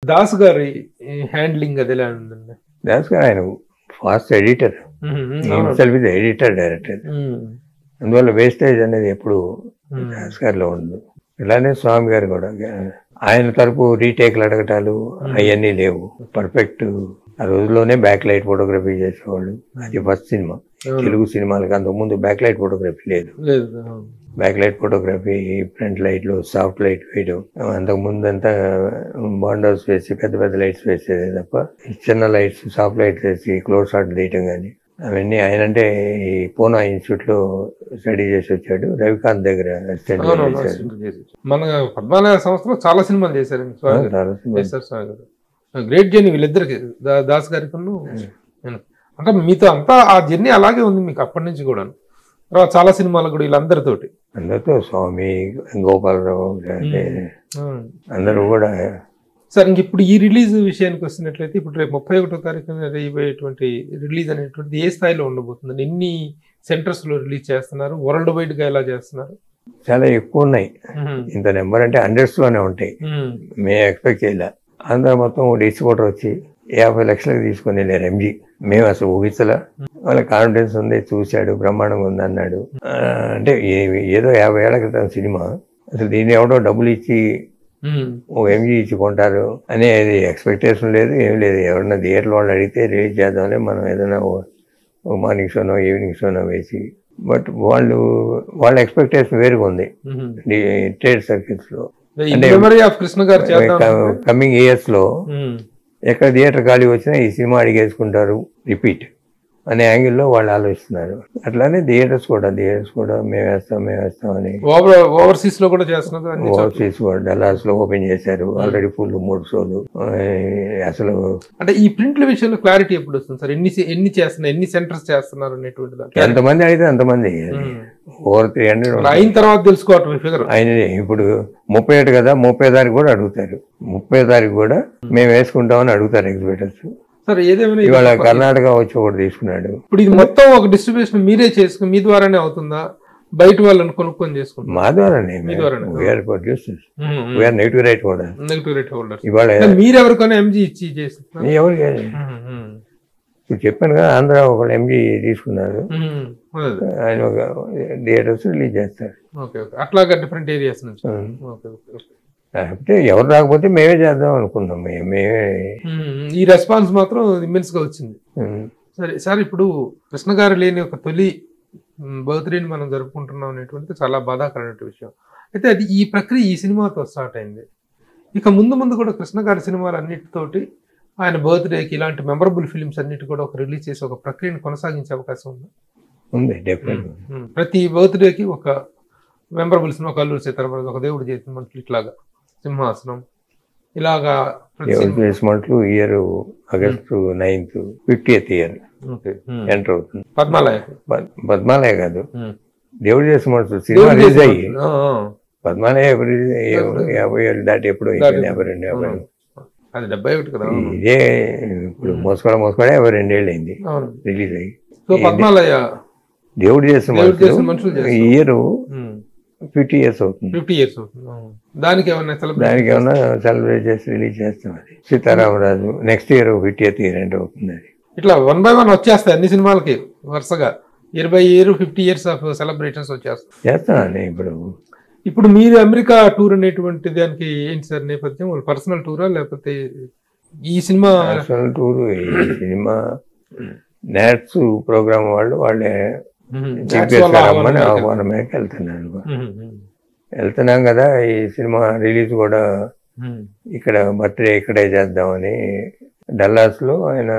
దాస్ గారి హ్యాండ్లింగ్ అది ఎలా ఉందండి దాస్ గారు ఆయన fast editor himself is editor director అందువల్ల వేస్టేజ్ అనేది ఎప్పుడు దాస్ గారిలో ఉండదు ఇలానే స్వామి గారు కూడా ఆయన తరపు రీటేక్లు అడగటాలు అవన్నీ లేవు పర్ఫెక్ట్ ఆ రోజుల్లోనే బ్యాక్ లైట్ ఫోటోగ్రఫీ చేసేవాళ్ళు అది ఫస్ట్ సినిమా తెలుగు సినిమాలకు అంతకుముందు బ్యాక్ లైట్ ఫోటోగ్రఫీ లేదు లేదు బ్యాక్ లైట్ ఫోటోగ్రఫీ ఫ్రంట్ లైట్లు సాఫ్ట్ లైట్ వేయడం అంతకు ముందు అంతా బాండర్స్ వేసి పెద్ద పెద్ద లైట్స్ వేసేది తప్ప ఈ చిన్న లైట్స్ సాఫ్ట్ లైట్స్ వేసి క్లోజ్ షాట్ తీయటం కానీ అవన్నీ ఆయన అంటే ఈ పూనా ఇన్స్టిట్యూట్ లో స్టడీ చేసి వచ్చాడు రవికాంత్ దగ్గర assistant గా అవునవును, చేశాడు. assistant చేసి. మన పద్మాలయ సంస్థలో చాలా సినిమాలు చేశారు స్వామి గారు. చాలా సినిమాలు. చేశారు స్వామి గారు గ్రేట్ జర్నీ వీళ్ళిద్దరికి దా- దాస్ గారికి అంటే మీతో అంతా ఆ జర్నీ అలాగే ఉంది మీకు అప్పటి నుంచి కూడా తర్వాత చాలా సినిమాలు కూడా వీళ్ళందరితోటి అందరితో స్వామి గోపాలరావు అంటే ఉమ్. అందరూ కూడా సార్ ఇంక ఇప్పుడు ఈ రిలీజ్ విషయానికి వస్తున్నట్లయితే ఇప్పుడు రేపు ముప్పై ఒకటో తారీఖున అయిపోయేటువంటి రిలీజ్ అనేటువంటిది ఏ స్థాయిలో ఉండబోతుంది ఎన్ని సెంటర్స్ లో రిలీజ్ చేస్తున్నారు వరల్డ్ వైడ్ గా ఎలా చేస్తున్నారు చాలా ఎక్కువ ఉన్నాయి ఉమ్. ఇంత నెంబర్ అంటే హండ్రెడ్స్ లోనే ఉంటాయి ఉమ్. మేము ఎక్స్పెక్ట్ చేయలే అందరూ మొత్తం డిస్ట్రిబ్యూటర్ వచ్చి యాభై లక్షలకు తీసుకొని వెళ్ళారు ఎంజీ మేము అసలు ఊహించలే వాళ్ళ కాన్ఫిడెన్స్ ఉంది చూశాడు బ్రహ్మాండంగా ఉంది అన్నాడు ఆ, అంటే ఏ- ఏదో యాభై ఏళ్ల క్రితం సినిమా అసలు దీన్ని ఎవడో డబ్బులు ఇచ్చి ఉమ్. ఓ ఎంజీ ఇచ్చి కొంటారు అనేది ఎక్స్పెక్టేషన్ లేదు ఏం లేదు ఎవరన్నా థియేటర్ వాళ్ళు అడిగితే రిలీజ్ చేద్దామని మనం ఏదైనా ఓ- ఓ మార్నింగ్ షోనో ఈవినింగ్ షోనో వేసి బట్ వాళ్ళు వాళ్ళ ఎక్స్పెక్టేషన్ వేరుగా ఉంది ఉమ్. ట్రేడ్ సర్కిల్స్ లో ఈ అంటే- మెమరీ ఆఫ్ కృష్ణ గారు చేద్దాం కమింగ్ ఇయర్స్ లో ఉమ్. ఎక్కడ థియేటర్ ఖాళీ వచ్చినా ఈ సినిమా అడిగేసుకుంటారు రిపీట్ అనే యాంగిల్లో వాళ్ళు ఆలోచిస్తున్నారు అట్లానే థియేటర్స్ కూడా థియేటర్స్ కూడా మేము వేస్తాం మేము వేస్తాం అని ఓవర్ ఓవర్సీస్ లో కూడా చేస్తున్నారు అన్ని చోట్ల. ఓవర్సీస్ కూడా డల్లాస్ లో ఓపెన్ చేశారు ఆల్రెడీ ఫుల్ మూడు షోలు ఆ, అసలు అంటే ఈ ప్రింట్ల విషయంలో క్లారిటీ ఎప్పుడు వస్తుంది సార్ ఎన్ని ఎన్ని చేస్తున్నారు ఎన్ని సెంటర్స్ చేస్తున్నారు అనేటువంటి దాంట్లో. ఎంతమంది అడిగితే అంతమంది ఉమ్. ఓవర్ త్రీ హండ్రెడ్ మరి అయిన తర్వాత తెలుసుకోవటం ఈ ఫిగర్ ఆయన ఇప్పుడు ముప్పై ఒకటి కదా ముప్పై తారీఖు కూడా అడుగుతారు ముప్పై తారీఖు కూడా మేము వేసుకుంటామని అడుగుతారు ఎగ్జిబిటర్స్ సార్ ఏదేమైనా ఇది ఇవాళ ఒక- కర్ణాటక వచ్చి ఒకటి తీసుకున్నాడు ఇప్పుడు ఇది మొత్తం ఒక డిస్ట్రిబ్యూషన్ మీరే చేసుకుని మీ ద్వారానే అవుతుందా బయట వాళ్ళని కొనుక్కొని చేసుకుంటారు మా ద్వారానే మీ ద్వారానే. We are producers we are negative right కూడా నెగిటివ్ రేట్ హోల్డర్స్ ఇవాళ మీరు ఎవరికైనా ఎంజీ ఇచ్చి చేస్తున్నారు ఎవరికి ఇప్పుడు చెప్పాను కదా ఆంధ్ర ఒకళ్ళు ఎంజీ తీసుకున్నారు ఆయన ఒక థియేటర్స్ రిలీజ్ చేస్తారు ఓకే ఓకే అట్లాగా డిఫరెంట్ ఏరియాస్ నుంచి ఉం. ఓకే ఓకే ఓకే కాకపోతే ఎవరు రాకపోతే మేమే చేద్దాం అనుకున్నాం మే- మేమే ఉమ్, ఈ రెస్పాన్స్ మాత్రం ఇమ్మెన్స్ గా వచ్చింది ఉం. సరే సార్ ఇప్పుడు కృష్ణ గారు లేని ఒక తొలి బర్త్డేని మనం జరుపుకుంటున్నాం అనేటువంటిది చాలా బాధాకరమైన విషయం అయితే అది ఈ ప్రక్రియ ఈ సినిమాతో స్టార్ట్ అయింది ఇక ముందు ముందు కూడా కృష్ణ గారి సినిమాలు అన్నిటితోటి ఆయన బర్త్డేకి ఇలాంటి మెమరబుల్ ఫిలిమ్స్ అన్నిటి కూడా ఒక రిలీజ్ చేసి ఒక ప్రక్రియను కొనసాగించే అవకాశం ఉంది ఉంది డెఫినెట్ ఉమ్, ప్రతి బర్త్డేకి ఒక మెమరబుల్ సినిమా ఒక అల్లూరి సీతారామరాజు ఒక దేవుడు చేసిన మనుషులు ఇట్లాగా సింహాసనం ఇలాగా ప్రతి ఎవరు సినిమా- చేసినట్లు year August ninth fiftieth year okay ఉమ్. ఎంటర్ అవుతుంది పద్మాలయ పద్- పద్మాలయ కాదు ఉమ్. దేవుడు చేసినట్లు సినిమా దేవుడు రిలీజ్ చేసిన అయ్యి మనుషులు. ఆ, ఆ. పద్మాలయ ఎప్పుడు release అయ్యి? యాభై ఏళ్ళు దాటి ఎప్పుడు అయిపోయింది యాభై రెండు యాభై అవును. అది డెబ్బై ఒకటి కదా అవును. ఇదే ఇప్పుడు మోసుకోవడం మోసుకోవడం యాభై రెండేళ్ళు అయింది అవును రిలీజ్ అయ్యి సో పద్మాలయ దేవుడు చేసిన దేవుడు చేసిన మనుషులు మనుషులు చేస్తారు. ఇయర్ ఫిఫ్టీ ఇయర్స్ అవుతుంది ఫిఫ్టీ ఇయర్స్ అవుతుంది అవును. దానికి ఏమన్నా సెలబ్రేట్ దానికి ఏమన్నా సెలబ్రేట్ చేసి రిలీజ్ చేస్తాం అది Seetharamaraju next year fifty year అంటే అవుతుంది అది ఇట్లా వన్ బై వన్ వచ్చేస్తాయి అన్ని సినిమాలకి వరుసగా ఇరవై year fifty years of celebrations వచ్చేస్తాయి చేస్తాం అండి ఇప్పుడు ఇప్పుడు మీరు అమెరికా టూర్ అనేటువంటి దానికి ఏంటి సార్ నేపథ్యం వాళ్ళ పర్సనల్ టూరా లేకపోతే ఈ సినిమా నేషనల్ టూర్ ఈ సినిమా నేట్స్ ప్రోగ్రామ్ వాళ్ళు వాళ్ళే మ్మ్. చీఫ్ That's గెస్ట్ వాళ్ళ రమ్మని ఆహ్వానం ఆహ్వానం మేరకు వెళ్తున్నాను మ్మ్. మ్మ్. వెళ్తున్నాం కదా ఈ సినిమా రిలీజ్ కూడా మ్మ్. ఇక్కడ బర్త్డే ఇక్కడే చేద్దామని డల్లాస్ లో ఆయన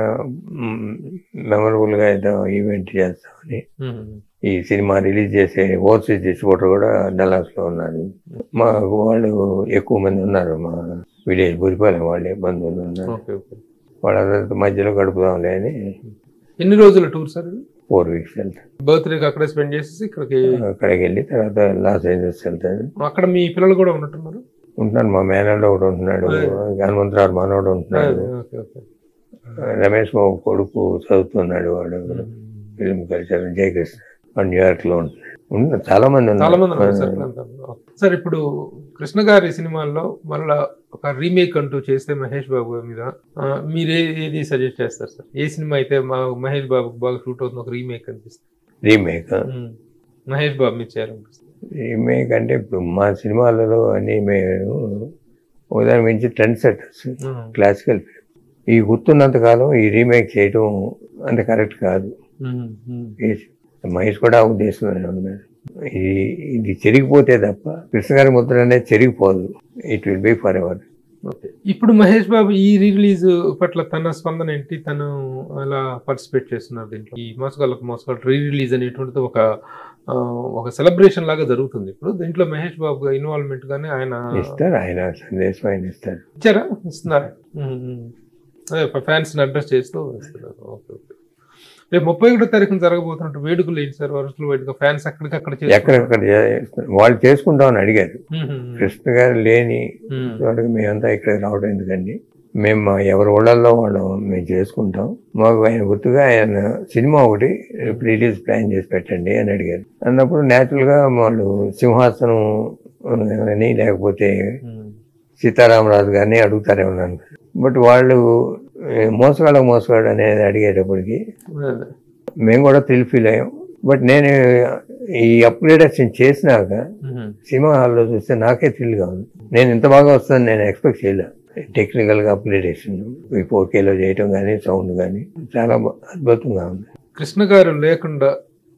మెమరబుల్ గా ఏదో ఈవెంట్ చేస్తామని మ్మ్. ఈ సినిమా రిలీజ్ చేసే ఓవర్సీస్ డిస్ట్రిబ్యూటర్ కూడా డల్లాస్ లో ఉన్నారు మా వాళ్ళు ఎక్కువ మంది ఉన్నారు మా విలేజ్ బురిపాలెం వాళ్ళే బంధువులు ఉన్నారు ఓకే ఓకే వాళ్ళందరితో మధ్యలో గడుపుదాంలే అని ఎన్ని రోజుల టూర్ సార్ ఇది ఫోర్ వీక్స్ వెళ్తాను బర్త్డేకి అక్కడే స్పెండ్ చేసేసి ఇక్కడికి అక్కడికి వెళ్ళి తర్వాత లాస్ ఏంజల్స్ వెళ్తాను అక్కడ మీ పిల్లలు కూడా ఉన్నట్టున్నారు ఉంటున్నాను మా మేనల్డ్ ఒకడు ఉంటున్నాడు హనుమంతరావు మనోడు ఉంటున్నాడు ఓకే ఓకే రమేష్ బాబు కొడుకు చదువుతున్నాడు వాడు ఫిల్మ్ కల్చర్ జయకృష్ణ వాడు న్యూయార్క్ లో ఉంటున్నాడు ఉన్న చాలా మంది చాలా మంది ఉన్నారు ఉన్నారు సార్ ప్రాంతాల్లో. సార్ ఇప్పుడు కృష్ణ గారి సినిమాల్లో మళ్ళా ఒక రీమేక్ అంటూ చేస్తే మహేష్ బాబు గారి మీద ఆ, మీరు ఏ- ఏది సజెస్ట్ చేస్తారు సార్ ఏ సినిమా అయితే మా మహేష్ బాబుకి బాగా షూట్ అవుతుంది ఒక రీమేక్ అనిపిస్తుంది రీమేక్ ఉమ్. మహేష్ బాబు మీరు చేయాలనిపిస్తుంది రీమేక్ అంటే ఇప్పుడు మా సినిమాలలో అన్ని మేము ఉదాహరణ మించి ట్రెండ్ సెటర్స్ ఉమ్. క్లాసికల్ ఫిల్మ్ ఈ గుర్తున్నంత కాలం ఈ రీమేక్ చేయడం అంత కరెక్ట్ కాదు ఉమ్. ఉమ్. ఈ- మహేష్ కూడా ఆ ఉద్దేశంలోనే ఉన్నాడు ఇది ఇది చెరిగిపోతే తప్ప కృష్ణ గారి ముద్ర అనేది చెరిగిపోదు it will be for ever okay. ఇప్పుడు మహేష్ బాబు ఈ రిలీజ్ పట్ల తన స్పందన ఏంటి తను అలా పార్టిసిపేట్ చేస్తున్నారు దీంట్లో ఈ మోసగాళ్ళకు మోసగాళ్ళు రీ రిలీజ్ అనేటువంటిది ఒక ఆ, ఒక సెలబ్రేషన్ లాగా జరుగుతుంది ఇప్పుడు దీంట్లో మహేష్ బాబు ఇన్వాల్వ్మెంట్ గానే ఆయన ఇస్తారు ఆయన సందేశం ఆయన ఇస్తారు ఇచ్చారా ఇస్తున్నారు అదే ఫ్యాన్స్ ని అడ్రస్ చేస్తూ ఇస్తున్నారు ఓకే ఓకే రేపు ముప్పై ఒకటో తారీఖున జరగబోతున్నట్టు వేడుకలు ఏంటి సార్ వరుసలు వేడుక ఫ్యాన్స్ అక్కడికక్కడ చేసుకుంటారు. ఎక్కడెక్కడ చేస్తారు. వాళ్ళు చేసుకుంటామని అడిగారు ఉమ్, ఉమ్, కృష్ణ గారు లేని ఉమ్. చోటకి మేమంతా ఇక్కడ రావడం ఎందుకండి మేము మా ఎవరి ఊళ్ళల్లో వాళ్ళు మేము చేసుకుంటాం మాకు ఆయన గుర్తుగా ఆయన సినిమా ఒకటి రిలీజ్ ప్లాన్ చేసి పెట్టండి అని అడిగారు అన్నప్పుడు natural గా వాళ్ళు సింహాసనం అని లేకపోతే ఉమ్, సీతారామరాజు గారిని అడుగుతారేమో అనుకున్నాను బట్ వాళ్ళు ఏ, మోసగాళ్ళకు మోసగాడు అనేది అడిగేటప్పటికి అదే. మేము కూడా థ్రిల్ ఫీల్ అయ్యాం బట్ నేను ఈ అప్గ్రేడేషన్ చేసినాక ఉమ్, సినిమా హాల్లో చూస్తే నాకే థ్రిల్గా ఉంది నేను ఇంత బాగా వస్తుందని నేను ఎక్స్పెక్ట్ చేయలే టెక్నికల్గా అప్గ్రేడేషన్ ఈ ఫోర్కేలో చేయటం కానీ సౌండ్ కానీ చాలా బా- అద్భుతంగా ఉంది కృష్ణ గారు లేకుండా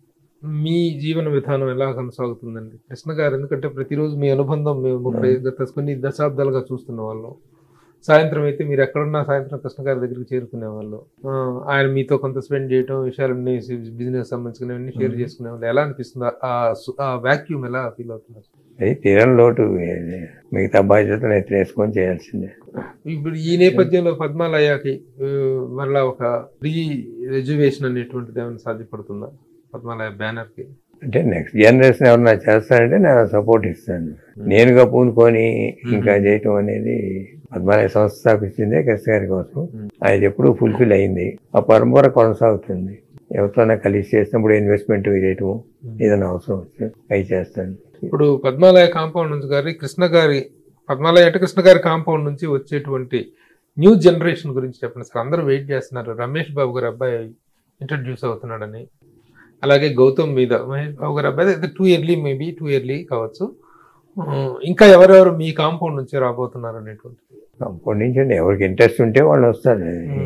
మీ జీవన విధానం ఎలా కొనసాగుతుందండి కృష్ణ గారు ఎందుకంటే ప్రతిరోజు మీ అనుబంధం మేము ముప్పై గత కొన్ని దశాబ్దాలుగా చూస్తున్న వాళ్ళం సాయంత్రం అయితే మీరు ఎక్కడున్నా సాయంత్రం కృష్ణ గారి దగ్గరికి చేరుకునే వాళ్ళు ఆ, ఆయన మీతో కొంత స్పెండ్ చేయటం విషయాలన్నీ బిజినెస్ సంబంధించినవన్నీ షేర్ చేసుకునే వాళ్ళు ఎలా అనిపిస్తుంది ఆ సు- ఆ వాక్యూమ్ ఎలా ఫీల్ అవుతున్నారు అది తీరం లోటు ఇది. మిగతా బాధ్యతలు ఎత్తి వేసుకొని చేయాల్సిందే ఇప్పుడు ఈ నేపథ్యంలో పద్మాలయాకి ఆ, మళ్ళా ఒక రీ రెజ్యువేషన్ అనేటువంటిది ఏమైనా సాధ్యపడుతుందా పద్మాలయ బ్యానర్ కి అంటే నెక్స్ట్ జనరేషన్ ఎవరన్నా చేస్తానంటే నేను సపోర్ట్ ఇస్తాను నేనుగా పూనుకొని ఇంకా చేయటం అనేది పద్మాలయ సంస్థ స్థాపించిందే కృష్ణ గారి కోసం అది ఎప్పుడూ ఫుల్ఫిల్ అయింది ఆ పరంపర కొనసాగుతుంది ఎవరితోనే కలిసి చేసినప్పుడు ఇన్వెస్ట్మెంట్ చేయటం ఏదైనా అవసరం వస్తే అవి చేస్తాను ఇప్పుడు పద్మాలయ కాంపౌండ్ నుంచి గారి కృష్ణ గారి పద్మాలయ అంటే కృష్ణ గారి కాంపౌండ్ నుంచి వచ్చేటువంటి న్యూ జనరేషన్ గురించి చెప్పండి సార్ అందరూ వెయిట్ చేస్తున్నారు రమేష్ బాబు గారి అబ్బాయి ఇంట్రడ్యూస్ అవుతున్నాడని అలాగే గౌతమ్ మీద మహేష్ బాబు గారి అబ్బాయి too early maybe too early కావచ్చు ఆ, ఇంకా ఎవరెవరు మీ కాంపౌండ్ నుంచి రాబోతున్నారు అనేటువంటి అప్పటి నుంచి అండి ఎవరికి ఇంట్రెస్ట్ ఉంటే వాళ్ళు వస్తారు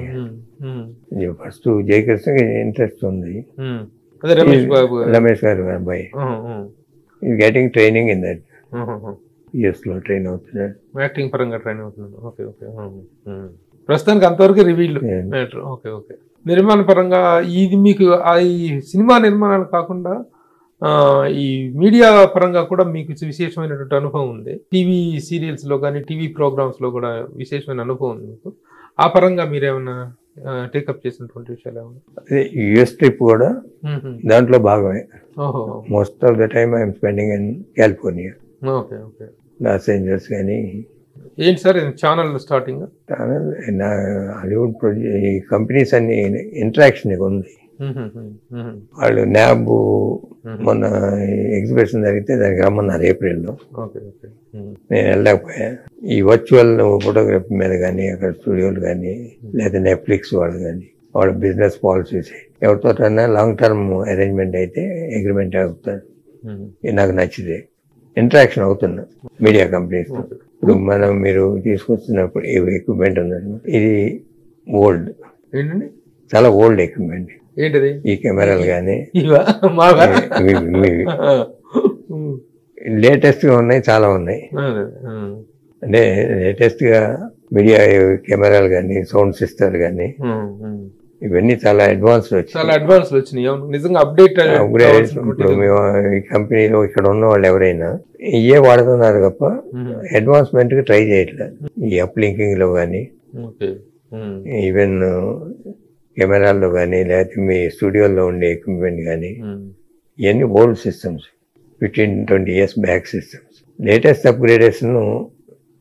ఫస్ట్ జయకృష్ణకి ఇంట్రెస్ట్ ఉంది అదే రమేష్ బాబు గారు రమేష్ గారి అబ్బాయి ఈ గెటింగ్ ట్రైనింగ్ ఇన్ దట్ లో ట్రైన్ అవుతున్నాడు యాక్టింగ్ పరంగా ట్రైన్ అవుతున్నాడు ఓకే ఓకే ప్రస్తుతానికి అంతవరకు reveal Yeah. Matter okay okay నిర్మాణ పరంగా ఇది మీకు ఆ ఈ సినిమా నిర్మాణాలు కాకుండా ఆ, ఈ మీడియా పరంగా కూడా మీకు విశేషమైనటువంటి అనుభవం ఉంది టీవీ సీరియల్స్ లో కానీ టీవీ ప్రోగ్రామ్స్ లో కూడా విశేషమైన అనుభవం ఉంది మీకు ఆ పరంగా మీరేమన్నా టేకప్ చేసినటువంటి విషయాలు ఏమన్నా అదే యుఎస్ ట్రిప్ కూడా మ్మ్. దాంట్లో భాగమే ఓహో most of the time I'm spending in California okay okay Los Angeles కానీ ఏంటి సార్ ఛానల్ స్టార్టింగ్ నా హాలీవుడ్ ప్రొడ్యూ ఈ కంపెనీస్ అన్ని ఇంటరాక్షన్ ఉంది వాళ్ళు న్యాబ్ మొన్న ఎగ్జిబిషన్ జరిగితే దానికి రమ్మన్నారు ఏప్రిల్లో ఓకే ఓకే నేను వెళ్ళలేకపోయా ఈ వర్చువల్ ఫోటోగ్రఫీ మీద కానీ అక్కడ స్టూడియోలు కానీ లేదా నెట్ఫ్లిక్స్ వాళ్ళు కానీ వాళ్ళ బిజినెస్ పాలసీస్ ఎవరితోటన్నా లాంగ్ టర్మ్ అరేంజ్మెంట్ అయితే అగ్రిమెంట్ అవుతారు ఇది నాకు నచ్చింది ఇంటరాక్షన్ అవుతున్నా మీడియా కంపెనీస్ ఇప్పుడు మనం మీరు తీసుకొస్తున్నప్పుడు ఈ ఎక్విప్మెంట్ ఉందండి ఇది ఓల్డ్ ఏంటండి చాలా ఓల్డ్ ఎక్విప్మెంట్ ఏంటిది ఈ కెమెరాలు కానీ ఇవా మావా లేటెస్ట్గా ఉన్నాయి చాలా ఉన్నాయి అంటే లేటెస్ట్గా మీడియా కెమెరాలు కానీ సౌండ్ సిస్టమ్ కానీ ఇవన్నీ చాలా అడ్వాన్స్ వచ్చాయి చాలా అడ్వాన్స్ వచ్చినాయి అవును నిజంగా అప్డేట్ అప్గ్రేడ్ ఇప్పుడు మేము ఈ కంపెనీలో ఇక్కడ ఉన్న వాళ్ళు ఎవరైనా ఇవే వాడుతున్నారు తప్ప అడ్వాన్స్మెంట్ కి ట్రై చేయట్లేదు ఈ అప్ లింకింగ్ లో కానీ ఓకే ఈవెన్ కెమెరాల్లో కానీ లేకపోతే మీ స్టూడియోలో ఉండే ఎక్విప్మెంట్ కానీ ఇవన్నీ old systems fifteen twenty years back systems latest upgradation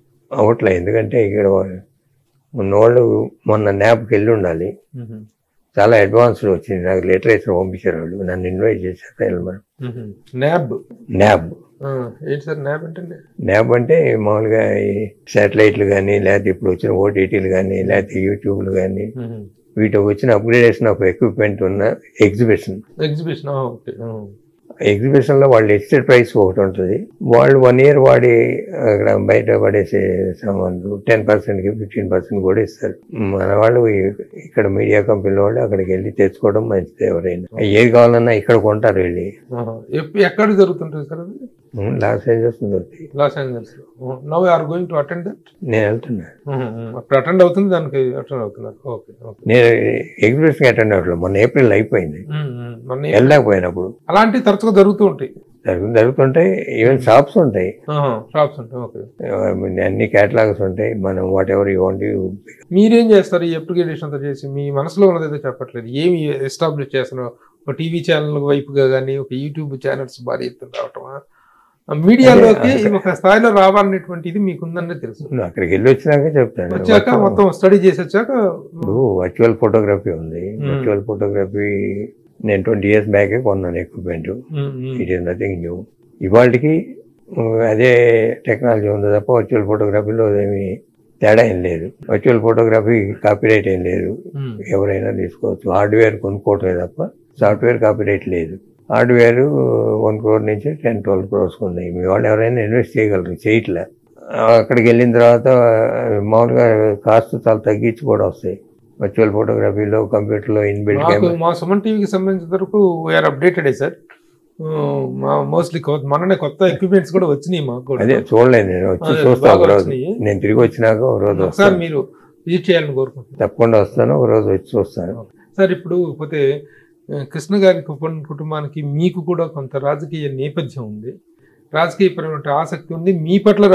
అవట్లే ఎందుకంటే ఇక్కడ ఉన్న వాళ్ళు మొన్న న్యాప్కి వెళ్ళి ఉండాలి చాలా అడ్వాన్స్డ్ వచ్చింది నాకు లిటరేచర్ పంపించారు వాళ్ళు నన్ను ఇన్వైట్ చేశారు వెళ్ళమని న్యాబ్ న్యాబ్ ఏంటి సార్ న్యాబ్ అంటే న్యాబ్ అంటే మామూలుగా ఈ శాటిలైట్లు కానీ లేకపోతే ఇప్పుడు వచ్చిన ఓటీటీలు కానీ లేకపోతే యూట్యూబ్లు కానీ వీటికి వచ్చిన అప్గ్రేడేషన్ ఆఫ్ ఎక్విప్మెంట్ ఉన్న ఎగ్జిబిషన్ ఎగ్జిబిషన్ ఓకే ఎగ్జిబిషన్ లో వాళ్ళు ఎక్స్టెడ్ ప్రైస్ ఒకటి ఉంటుంది వాళ్ళు వన్ ఇయర్ వాడి అక్కడ బయట పడేసే సామాన్లు టెన్ పర్సెంట్ కి ఫిఫ్టీన్ పర్సెంట్ కూడా ఇస్తారు మన వాళ్ళు ఈ- ఇక్కడ మీడియా కంపెనీ వాళ్ళు అక్కడికి వెళ్ళి తెచ్చుకోవడం మంచిది ఎవరైనా ఏది కావాలన్నా ఇక్కడ కొంటారు వెళ్ళి ఎక్కడ జరుగుతుంటుంది సార్ అది లాస్ ఏంజల్స్ దొరుకుతాయి Los Angeles now are going to attend that నేను వెళ్తున్నా అప్పుడు అటెండ్ అవుతుంది దానికి అటెండ్ అవుతున్నారు ఓకే ఓకే నేను ఎగ్జిబిషన్ అటెండ్ అవ్వట్లేదు మొన్న ఏప్రిల్ అయిపోయింది మొన్న వెళ్ళలేకపోయినప్పుడు అలాంటివి తరచుగా జరుగుతూ ఉంటాయి జరుగు- జరుగుతుంటాయి ఈవెన్ షాప్స్ ఉంటాయి షాప్స్ ఉంటాయి ఓకే అన్ని కేటలాగ్స్ ఉంటాయి మనం వాట్ ఎవర్ యూ వాంట్ మీరేం చేస్తారు ఈ అప్లికేషన్ అంతా చేసి మీ మనసులో ఉన్నది ఏదో చెప్పట్లేదు ఏమి ఎస్టాబ్లిష్ చేస్తున్నారు ఒక టీవీ ఛానల్ వైపుగా కానీ ఒక యూట్యూబ్ ఛానల్స్ భారీ ఎత్తున రావటమా మీడియాలోకి ఒక స్థాయిలో రావాలనేటువంటి ఇది మీకుందని తెలుసు నువ్వు అక్కడికి వెళ్ళి వచ్చినాక చెప్తాను వచ్చాక మొత్తం స్టడీ చేసి వచ్చాక ఇప్పుడు వర్చువల్ ఫోటోగ్రఫీ ఉంది Hmm. వర్చువల్ ఫోటోగ్రఫీ నేను ట్వంటీ ఇయర్స్ బ్యాకే కొన్నాను equipment um, um, it is nothing new ఇవాళకి అదే టెక్నాలజీ ఉంది తప్ప వర్చువల్ ఫోటోగ్రఫీలో ఏమి తేడా ఏం లేదు వర్చువల్ ఫోటోగ్రఫీ కాపీరైట్ ఏం లేదు ఉమ్, ఎవరైనా తీసుకోవచ్చు హార్డ్వేర్ కొనుక్కోవటమే తప్ప సాఫ్ట్వేర్ కాపీరైట్ లేదు హార్డ్వేర్ వన్ క్రోర్ నుంచి టెన్ ట్వెల్వ్ క్రోర్స్ ఉన్నాయి మీ వాళ్ళు ఎవరైనా ఇన్వెస్ట్ చేయగలరు చేయట్లే అక్కడికి వెళ్ళిన తర్వాత మామూలుగా కాస్ట్ చాలా తగ్గించి కూడా వస్తాయి వర్చువల్ ఫోటోగ్రఫీలో కంప్యూటర్లో ఇన్బిల్ట్ మాకు కెమెరా మా సుమన్ టీవీకి సంబంధించిన వరకు వీఆర్ అప్డేటెడ్ సార్ మా మోస్ట్లీ మొన్ననే కొత్త ఎక్విప్మెంట్స్ కూడా వచ్చినాయి మాకు కూడా అదే చూడలేదు నేను వచ్చి అదే, చూస్తాను బాగా ఒక రోజు వచ్చినాయి. నేను తిరిగి వచ్చినాక ఒక రోజు ఒకసారి వస్తాను మీరు విజిట్ చేయాలని కోరుకుంటున్నాను తప్పకుండా వస్తాను ఒక రోజు వచ్చి చూస్తాను సార్ ఇప్పుడు పోతే ఆ, కృష్ణ గారి కుటుంబ- కుటుంబానికి మీకు కూడా కొంత రాజకీయ నేపథ్యం ఉంది రాజకీయపరమైన ఆసక్తి ఉంది మీ పట్ల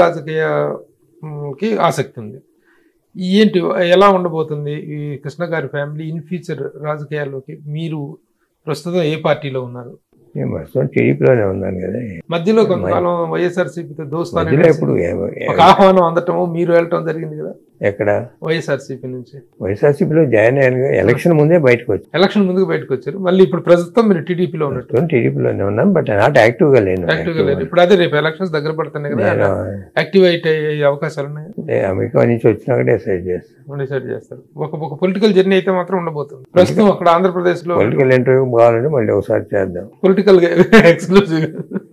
రాజకీయకి ఆసక్తి ఉంది ఏంటి ఎలా ఉండబోతుంది ఈ కృష్ణ గారి ఫ్యామిలీ ఇన్ ఫ్యూచర్ రాజకీయాల్లోకి మీరు ప్రస్తుతం ఏ పార్టీలో ఉన్నారు నేను ప్రస్తుతం టీడీపీలోనే ఉన్నాను కదా మధ్యలో కొంతకాలం వైఎస్ఆర్సీపీతో దోస్తానే మధ్యలో ఎప్పుడు ఏ- ఒక ఆహ్వానం అందటము మీరు వెళ్ళటం జరిగింది కదా ఎక్కడ వైఎస్ఆర్సీపీ నుంచి వైఎస్ఆర్సీపీలో జాయిన్ అయ్యాను ఎలక్షన్ ముందే బయటకు వచ్చి ఎలక్షన్ ముందుకు బయటకు వచ్చారు మళ్ళీ ఇప్పుడు ప్రస్తుతం మీరు టీడీపీలో ఉన్నట్టు ప్రస్తుతం టీడీపీలోనే ఉన్నాను బట్ నాట్ యాక్టివ్గా లేను యాక్టివ్గా లేరు ఇప్పుడు అదే రేపు ఎలక్షన్స్ దగ్గర పడుతున్నాయి కదా నేను యాక్టివ్ అయితే అయ్యే అవకాశాలు ఉన్నాయి అదే అమెరికా నుంచి వచ్చినాక డిసైడ్ చేస్తాను డిసైడ్ చేస్తారు ఒక ఒక పొలిటికల్ జర్నీ అయితే మాత్రం ఉండబోతుంది ప్రస్తుతం అక్కడ ఆంధ్రప్రదేశ్ లో పొలిటికల్ ఇంటర్వ్యూ కావాలంటే మళ్ళీ ఒకసారి చేద్దాం పొలిటికల్ ఎక్స్క్లూజివ్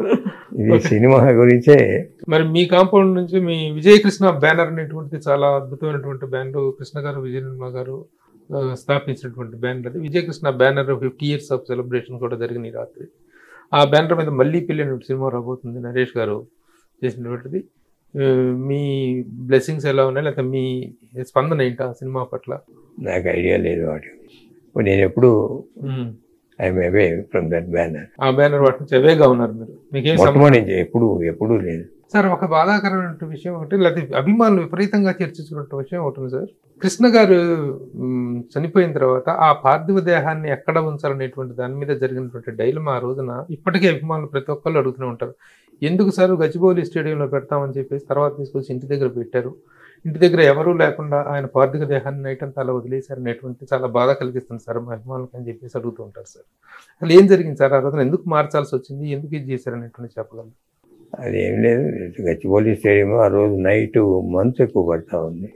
ఇది సినిమా గురించే మరి మీ కాంపౌండ్ నుంచి మీ విజయకృష్ణ బ్యానర్ అనేటువంటిది చాలా అద్భుతమైనటువంటి బ్యానర్ కృష్ణ గారు విజయనిర్మ గారు ఆ, స్థాపించినటువంటి బ్యానర్ అది Vijayakrishna banner fifty years of celebration కూడా జరిగింది ఈ రాత్రి ఆ బ్యానర్ మీద మళ్ళీ పెళ్ళి సినిమా రాబోతుంది నరేష్ గారు చేసినటువంటిది ఆ, మీ బ్లెస్సింగ్స్ ఎలా ఉన్నాయి లేకపోతే మీ స్పందన ఏంటి ఆ సినిమా పట్ల నాకు ఐడియా లేదు వాటి ఇప్పుడు నేను ఎప్పుడు um. I'm away from that banner ఆ బ్యానర్ వాటి నుంచి అవేగా ఉన్నారు మీరు మీకేం సంబంధం మొట్టమొదటి నుంచి ఎప్పుడు ఎప్పుడూ లేదు సార్ ఒక బాధాకరమైన విషయం ఒకటి లేకపోతే అభిమానులు విపరీతంగా చర్చించుకున్న విషయం ఒకటి ఉంది సార్ కృష్ణ గారు మ్, చనిపోయిన తర్వాత ఆ పార్థివ దేహాన్ని ఎక్కడ ఉంచాలనేటువంటి దాని మీద జరిగినటువంటి డైలమా ఆ రోజున ఇప్పటికే అభిమానులు ప్రతి ఒక్కళ్ళు అడుగుతూనే ఉంటారు ఎందుకు సార్ గచ్చిబౌలి స్టేడియంలో పెడతామని చెప్పేసి తర్వాత తీసుకొచ్చి ఇంటి దగ్గర పెట్టారు ఇంటి దగ్గర ఎవరూ లేకుండా ఆయన పార్థివ దేహాన్ని నైట్ అంతా అలా వదిలేశారు అనేటువంటి చాలా బాధ కలిగిస్తుంది సార్ మా అభిమానులకు అని చెప్పేసి అడుగుతూ ఉంటారు సార్ అసలు ఏం జరిగింది సార్ ఆ రోజున ఎందుకు మార్చాల్సి వచ్చింది ఎందుకు ఇది చేశారు అనేటువంటి చెప్పగలరు అది ఏం లేదు గచ్చిబౌలి స్టేడియం ఆ రోజు నైట్ మంచు ఎక్కువ పడతా ఉంది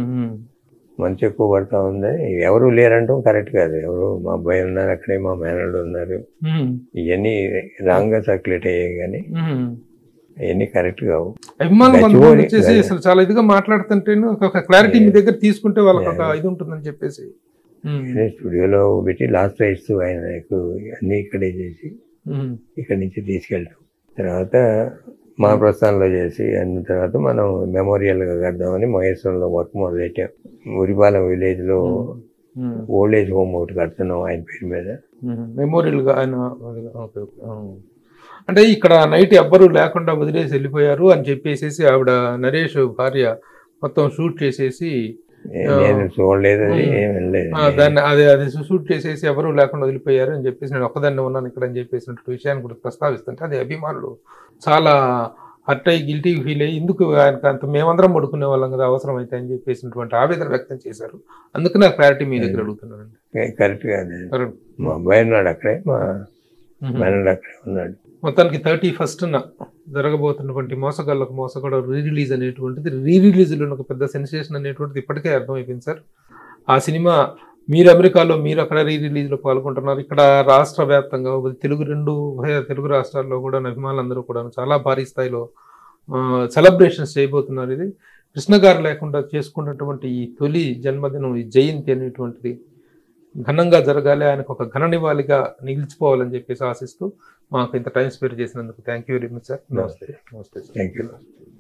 మంచు ఎక్కువ పడతా ఉంది ఎవరు లేరంటాం కరెక్ట్ కాదు ఎవరు మా అబ్బాయి ఉన్నారు అక్కడే మా మేనల్డ్ ఉన్నారు ఇవన్నీ రాంగ్ గా సర్క్యులేట్ అయ్యాయి కానీ అవన్నీ కరెక్ట్ కావు అభిమానులు కొంతమంది గచ్చిబౌలి- వచ్చేసి అసలు చాలా ఇదిగా మాట్లాడుతుంటే ఒక క్లారిటీ మీ దగ్గర తీసుకుంటే వాళ్ళకి ఒక ఇది ఉంటుందని చెప్పేసి ఉమ్, నేను స్టూడియోలో పెట్టి లాస్ట్ రైట్స్ ఆయన ఎక్కువ అన్ని ఇక్కడే చేసి ఉమ్, ఇక్కడి నుంచి తీసుకెళ్తాం తర్వాత మా ప్రస్థానంలో చేసి అన్న తర్వాత మనం మెమోరియల్గా కడదామని మహేశ్వరంలో వర్క్ మొదలెట్టాం ఉరిపాలెం విలేజ్లో ఉమ్, ఓల్డ్ ఏజ్ హోమ్ ఒకటి కడుతున్నాం ఆయన పేరు మీద ఉమ్, మెమోరియల్ గా ఆయన ఓకే, ఓకే, ఆ. అంటే ఇక్కడ నైట్ ఎవ్వరూ లేకుండా వదిలేసి వెళ్ళిపోయారు అని చెప్పేసి ఆవిడ నరేష్ భార్య మొత్తం షూట్ చేసేసి నే- నేను చూడలేదు అది ఉమ్. ఏం వెళ్ళలేదు ఆ, దాన్ని అది అది షూట్ చేసేసి ఎవరు లేకుండా వదిలిపోయారు అని చెప్పేసి నేను ఒక్కదాన్ని ఉన్నాను ఇక్కడ అని చెప్పేసినట్టు విషయాన్ని కూడా ప్రస్తావిస్తుంటే అది అభిమానులు చాలా హర్ట్ అయ్యి గిల్టీ ఫీల్ అయ్యి ఎందుకు ఆయనకు అంత మేమందరం పడుకునే వాళ్ళం కదా అవసరం అయితే అని చెప్పేసినటువంటి ఆవేదన వ్యక్తం చేశారు అందుకు నాకు క్లారిటీ మీ దగ్గర అడుగుతున్నానండి కరెక్ట్ కాదు సరే. మా అబ్బాయి ఉన్నాడు అక్కడే మా మ్మ్. మేనడు అక్కడే ఉన్నాడు మొత్తానికి థర్టీ ఫస్ట్న జరగబోతున్నటువంటి మోసగాళ్ళకు మోసగాడు రీ రిలీజ్ అనేటువంటిది రీ రిలీజ్లో ఒక పెద్ద సెన్సేషన్ అనేటువంటిది ఇప్పటికే అర్థమైపోయింది సార్ ఆ సినిమా మీరు అమెరికాలో మీరు అక్కడ రీ రిలీజ్లో పాల్గొంటున్నారు ఇక్కడ రాష్ట్ర వ్యాప్తంగా తెలుగు రెండు ఉభయ తెలుగు రాష్ట్రాల్లో కూడా అభిమానులందరూ కూడా చాలా భారీ స్థాయిలో సెలబ్రేషన్స్ చేయబోతున్నారు ఇది కృష్ణ గారు లేకుండా చేసుకున్నటువంటి ఈ తొలి జన్మదినం ఈ జయంతి అనేటువంటిది ఘనంగా జరగాలి ఆయనకు ఒక ఘన నివాళిగా నిలిచిపోవాలని చెప్పేసి ఆశిస్తూ మాకు ఇంత టైం స్పెండ్ చేసినందుకు thank you very much sir నమస్తే నమస్తే సార్ థ్యాంక్ యూ